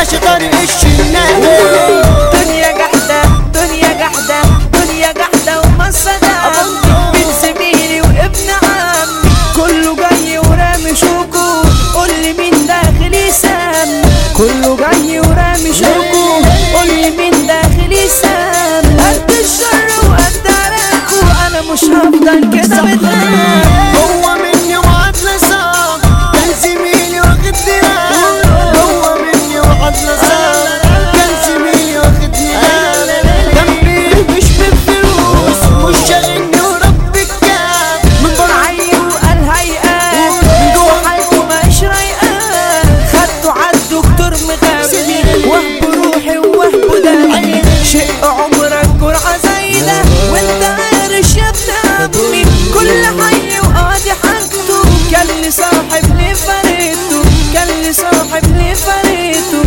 باشا طارق الشناوي دنيا جحدة دنيا جحدة دنيا جحدة ومصدى بين زميلي وابن عمي كله جاي ورامي شوكو قول لي مين داخل يسام كله جاي ورامي شوكو قول لي مين داخل يسام قد الشر وقد عراكو انا مش هفضل كده متهان هو مني وعدنا صعب كان زميلي واخد دراع هو مني وعدنا صعب كان زميلي واخد دراع جنبي مش بالفلوس مش شاغلني ورب الكعب من بره عيل وقال هيئات من جوه حالته مش رايقات خدته على الدكتور مغمي وهب روحي ووهب دمي شق عمرك جرعة زايدة وانت عارف يا ابن عمي كل حي وقاضي حاجته كان لي صاحب ليه فريته كان لي صاحب ليه فريته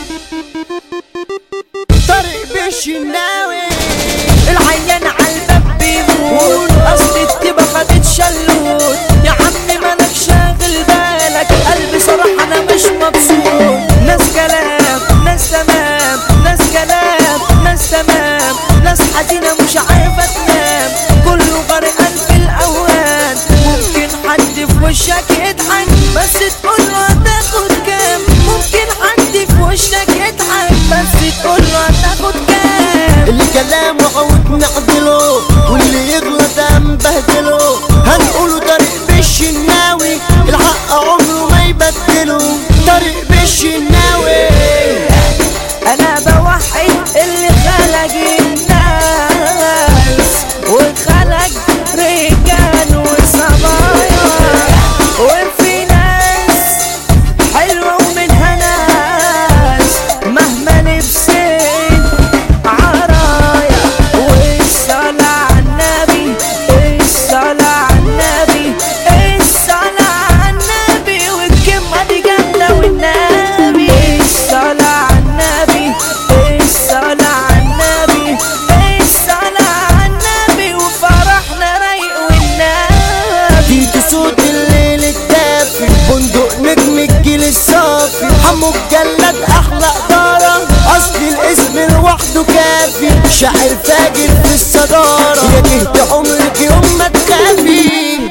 طارق بالشناوي العيان عالباب بيموت اصل التبا خدت شلوت يا عمي مالك شاغل بالك قلبي صراحة انا مش مبسوط ناس كلام ناس تمام ناس كلام ناس تمام ناس حزينة مش عارفة تنام كله غرقان في الاوهام ممكن حد في وشك يضحك بس تقول له هتاخد كام ممكن حد في وشك يضحك بس تقول له هتاخد كام اللي كلامه عود نعدله واللي يغلط هنبهدله هنقوله طارق بالشناوي الحق عمره ما يبدله طارق بالشناوي انا بوحد اللي خلق الناس وخلق رجال وصبايا وفي ناس حلوة ومنها ناس مهما لبسين عرايا والصلاة على النبي الصلاة على النبي الصلاة على النبي والكلمة دي جامدة والنبي الصلاة على النبي الصلاة على النبي الصلاة على النبي وفرحنا رايق والنبي تيجي صوت الليل الدافي بندق نجم الجيل الصافي حمو الجلاد احلى اداره اصل الاسم لوحده كافي شاعر فاجر في الصداره يا جهد عمرك يوم ما تخافي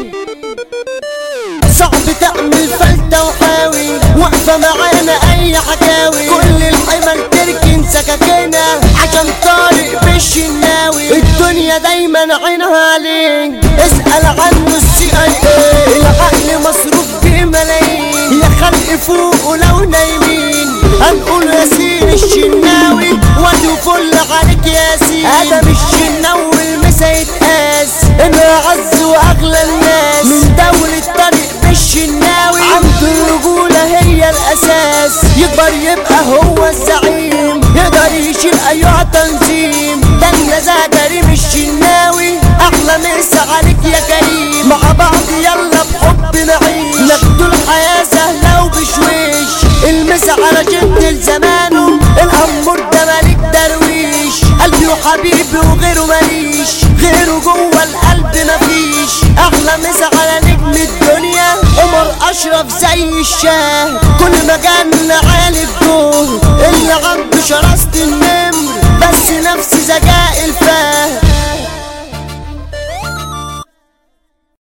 صعب تعمل فلتة وحاوي واقفة معانا أي حكاوي كل الحمل تركن سكاكينا عشان طارق بالشناوي الدنيا دايما عينها عليك اسأل عنه السي اي اي العقل مصروف بملايين يا خلق فوق ولو نايمين هنقول ياسين الشناوي وادي فل عليك ياسين ادم الشناوي المسا يتقاس انا اعز واغلى الناس من دولة طارق بالشناوي عبد الرجولة هي الاساس يكبر يبقى هو الزعيم يقدر يشيل ايها تنظيم ده النزا كريم الشناوي احلى مسا عليك يا كريم مع بعض يلا بحب نعيش ناخدوا الحياة سهلة وبشويش المسا على جد زمانه الامور ده ملك درويش قلبي وحبيبي وغيره ماليش غيره جوه القلب مفيش احلى مسا على نجم الدنيا عمر اشرف زي الشاه كل مجال عالي الدور اللي عنده شراسة النمر بس نفس ذكاء الفاه